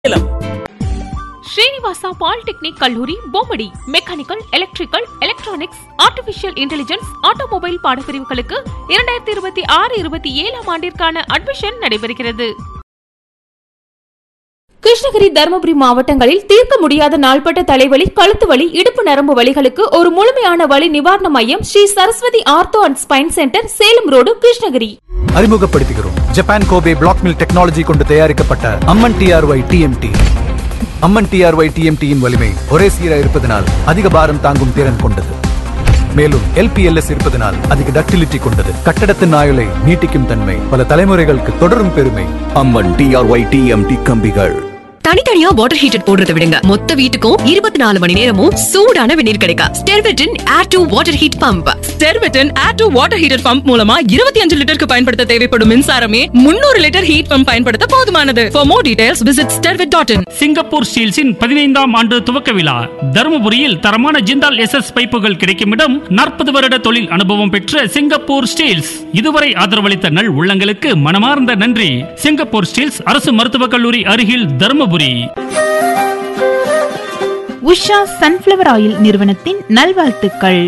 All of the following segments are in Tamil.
சேலம் ஸ்ரீனிவாசா பாலிடெக்னிக் கல்லூரி Bommidi mechanical electrical electronics artificial intelligence automobile பாடப்பிரிவுகளுக்கு இரண்டாயிரத்தி இருபத்தி ஆறு இருபத்தி ஏழாம் ஆண்டிற்கான அட்மிஷன் நடைபெறுகிறது கிருஷ்ணகிரி தருமபுரி மாவட்டங்களில் தீர்க்க முடியாத நாள்பட்ட தலைவலி கழுத்து வலி இடுப்பு நரம்பு வலிகளுக்கு ஒரு முழுமையான வலி நிவாரண மையம் Sri Saraswathi ortho and spine centre Salem road Krishnagiri அறிமுகப்படுத்துகிறோம் Japan Kobe black mill technology கொண்டு தயாரிக்கப்பட்ட Amman TRY TMT Amman TRY டிஎம்டியின் வலிமை ஒரே சீரா இருப்பதனால் அதிக பாரம் தாங்கும் திறன் கொண்டது மேலும் எல்பிஎல்எஸ் இருப்பதனால் அதிக டக்டிலிட்டி கொண்டது கட்டடத்தின் ஆயுளை நீட்டிக்கும் தன்மை பல தலைமுறைகளுக்கு தொடரும் பெருமை அம்மன் டிஆர்ஒய் டிஎம்டி கம்பிகள் தனித்தனியா வாட்டர் ஹீட்டர் போடுறதை விடுங்க மொத்த வீட்டுக்கும் இருபத்தி நாலு மணி நேரமும் சூடான வெந்நீர் கிடைக்கும் ஸ்டெர்வெட்டின் air to water heat pump ஸ்டெர்வெட்டன் air to water heater pump மூலமா இருபத்தி அஞ்சு லிட்டருக்கு பயன்படுத்த தேவைப்படும் மின்சாரமே முன்னூறு லிட்டர் ஹீட் பம்ப் பயன்படுத்த போதுமானது for more details visit Stervet dot in Singapore ஸ்டீல்ஸின் பதினைந்தாம் ஆண்டு துவக்க விழா தருமபுரியில் தரமான ஜிந்தால் எஸ் எஸ் பைப்புகள் கிடைக்கும் இடம் நாற்பது வருட தொழில் அனுபவம் பெற்ற சிங்கப்பூர் ஸ்டீல்ஸ் இதுவரை ஆதரவளித்த நல் உள்ளங்களுக்கு மனமார்ந்த நன்றி சிங்கப்பூர் ஸ்டீல்ஸ் அரசு மருத்துவக் கல்லூரி அருகில் தருமபுரி உஷா சன்ஃப்ளவர் ஆயில் நிறுவனத்தின் நல்வாழ்த்துக்கள்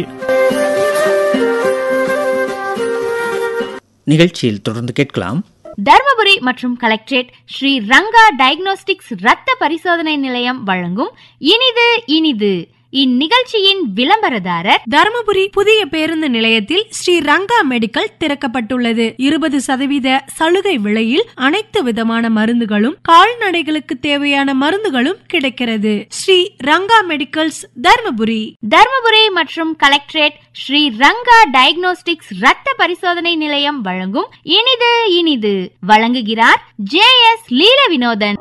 நிகழ்ச்சியில் தொடர்ந்து கேட்கலாம் தர்மபுரி மற்றும் கலெக்டரேட் ஸ்ரீ ரங்கா டயக்னோஸ்டிக்ஸ் ரத்த பரிசோதனை நிலையம் வழங்கும் இனிது இனிது இந்நிகழ்ச்சியின் விளம்பரதாரர் தருமபுரி புதிய பேருந்து நிலையத்தில் ஸ்ரீ ரங்கா மெடிக்கல் திறக்கப்பட்டுள்ளது இருபது சதவீத சலுகை விலையில் அனைத்து விதமான மருந்துகளும் கால்நடைகளுக்கு தேவையான மருந்துகளும் கிடைக்கிறது ஸ்ரீ ரங்கா மெடிக்கல்ஸ் தர்மபுரி தர்மபுரி மற்றும் கலெக்டரேட் ஸ்ரீ ரங்கா டயக்னோஸ்டிக்ஸ் ரத்த பரிசோதனை நிலையம் வழங்கும் இனிது இனிது வழங்குகிறார் ஜே எஸ் லீல வினோதன்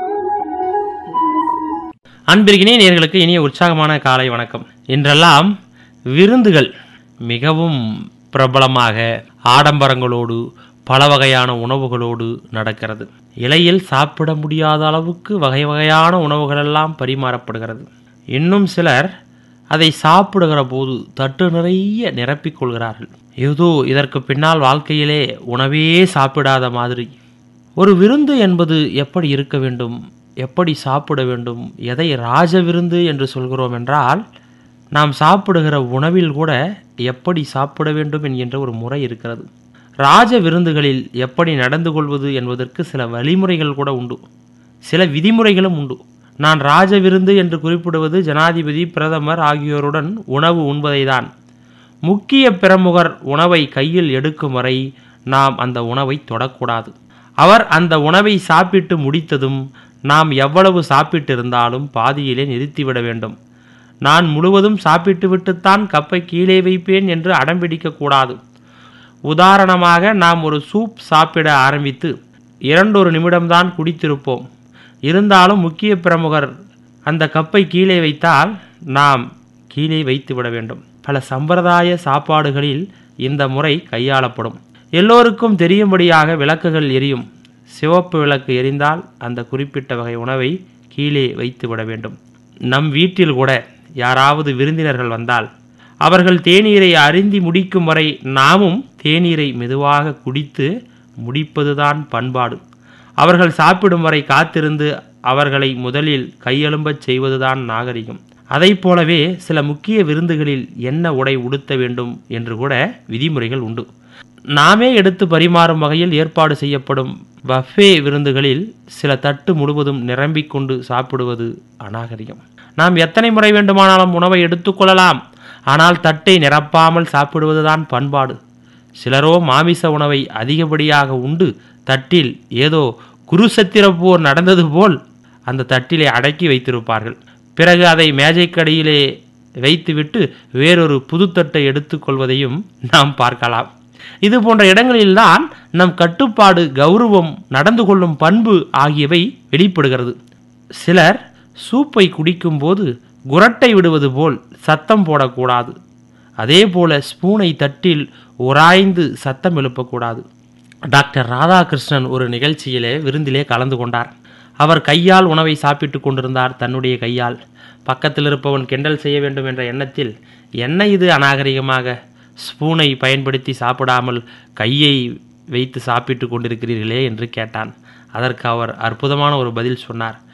அன்பிற்கினே நேர்களுக்கு இனிய உற்சாகமான காலை வணக்கம் இன்றெல்லாம் விருந்துகள் மிகவும் பிரபலமாக ஆடம்பரங்களோடு பல வகையான உணவுகளோடு நடக்கிறது இலையில் சாப்பிட முடியாத அளவுக்கு வகை வகையான உணவுகளெல்லாம் பரிமாறப்படுகிறது இன்னும் சிலர் அதை சாப்பிடுகிற போது தட்டு நிறைய நிரப்பிக் கொள்கிறார்கள் ஏதோ இதற்கு பின்னால் வாழ்க்கையிலே உணவே சாப்பிடாத மாதிரி ஒரு விருந்து என்பது எப்படி இருக்க வேண்டும் எப்படி சாப்பிட வேண்டும் எதை ராஜ விருந்து என்று சொல்கிறோம் என்றால் நாம் சாப்பிடுகிற உணவில் கூட எப்படி சாப்பிட வேண்டும் என்கின்ற ஒரு முறை இருக்கிறது ராஜ விருந்துகளில் எப்படி நடந்து கொள்வது என்பதற்கு சில வழிமுறைகள் கூட உண்டு சில விதிமுறைகளும் உண்டு நான் ராஜ விருந்து என்று குறிப்பிடுவது ஜனாதிபதி பிரதமர் ஆகியோருடன் உணவு உண்பதை தான் முக்கிய பிரமுகர் உணவை கையில் எடுக்கும் வரை நாம் அந்த உணவை தொடக்கூடாது அவர் அந்த உணவை சாப்பிட்டு முடித்ததும் நாம் எவ்வளவு சாப்பிட்டிருந்தாலும் பாதியிலே நிறுத்திவிட வேண்டும் நான் முழுவதும் சாப்பிட்டு விட்டுத்தான் கப்பை கீழே வைப்பேன் என்று அடம்பிடிக்கக்கூடாது உதாரணமாக நாம் ஒரு சூப் சாப்பிட ஆரம்பித்து இரண்டொரு நிமிடம்தான் குடித்திருப்போம் இருந்தாலும் முக்கிய பிரமுகர் அந்த கப்பை கீழே வைத்தால் நாம் கீழே வைத்து விட வேண்டும் பல சம்பிரதாய சாப்பாடுகளில் இந்த முறை கையாளப்படும் எல்லோருக்கும் தெரியும்படியாக விளக்குகள் எரியும் சிவப்பு விளக்கு எரிந்தால் அந்த குறிப்பிட்ட வகை உணவை கீழே வைத்து விட வேண்டும் நம் வீட்டில் கூட யாராவது விருந்தினர்கள் வந்தால் அவர்கள் தேநீரை அருந்தி முடிக்கும் வரை நாமும் தேநீரை மெதுவாக குடித்து முடிப்பதுதான் பண்பாடு அவர்கள் சாப்பிடும் வரை காத்திருந்து அவர்களை முதலில் கையெழும்பச் செய்வதுதான் நாகரிகம் அதைப் போலவே சில முக்கிய விருந்துகளில் என்ன உடை உடுத்த வேண்டும் என்று கூட விதிமுறைகள் உண்டு நாமே எடுத்து பரிமாறும் வகையில் ஏற்பாடு செய்யப்படும் பஃபே விருந்துகளில் சில தட்டு முழுவதும் நிரம்பிக் கொண்டு சாப்பிடுவது அநாகரிகம் நாம் எத்தனை முறை வேண்டுமானாலும் உணவை எடுத்துக்கொள்ளலாம் ஆனால் தட்டை நிரப்பாமல் சாப்பிடுவதுதான் பண்பாடு சிலரோ மாமிச உணவை அதிகப்படியாக உண்டு தட்டில் ஏதோ குருசத்திர போர் நடந்தது போல் அந்த தட்டிலே அடக்கி வைத்திருப்பார்கள் பிறகு அதை மேஜைக்கடியிலே வைத்துவிட்டு வேறொரு புதுத்தட்டை எடுத்துக்கொள்வதையும் நாம் பார்க்கலாம் இது போன்ற இடங்களில்தான் நம் கட்டுப்பாடு கௌரவம் நடந்து கொள்ளும் பண்பு ஆகியவை வெளிப்படுகிறது சிலர் சூப்பை குடிக்கும்போது குரட்டை விடுவது போல் சத்தம் போடக்கூடாது அதே போல ஸ்பூனை தட்டில் உராய்ந்து சத்தம் எழுப்பக்கூடாது டாக்டர் ராதாகிருஷ்ணன் ஒரு நிகழ்ச்சியிலே விருந்திலே கலந்து கொண்டார் அவர் கையால் உணவை சாப்பிட்டு கொண்டிருந்தார் தன்னுடைய கையால் பக்கத்தில் இருப்பவன் கிண்டல் செய்ய வேண்டும் என்ற எண்ணத்தில் என்ன இது அநாகரிகமாக ஸ்பூனை பயன்படுத்தி சாப்பிடாமல் கையை வைத்து சாப்பிட்டு கொண்டிருக்கிறீர்களே என்று கேட்டான் அதற்கு அவர் அற்புதமான ஒரு பதில் சொன்னார்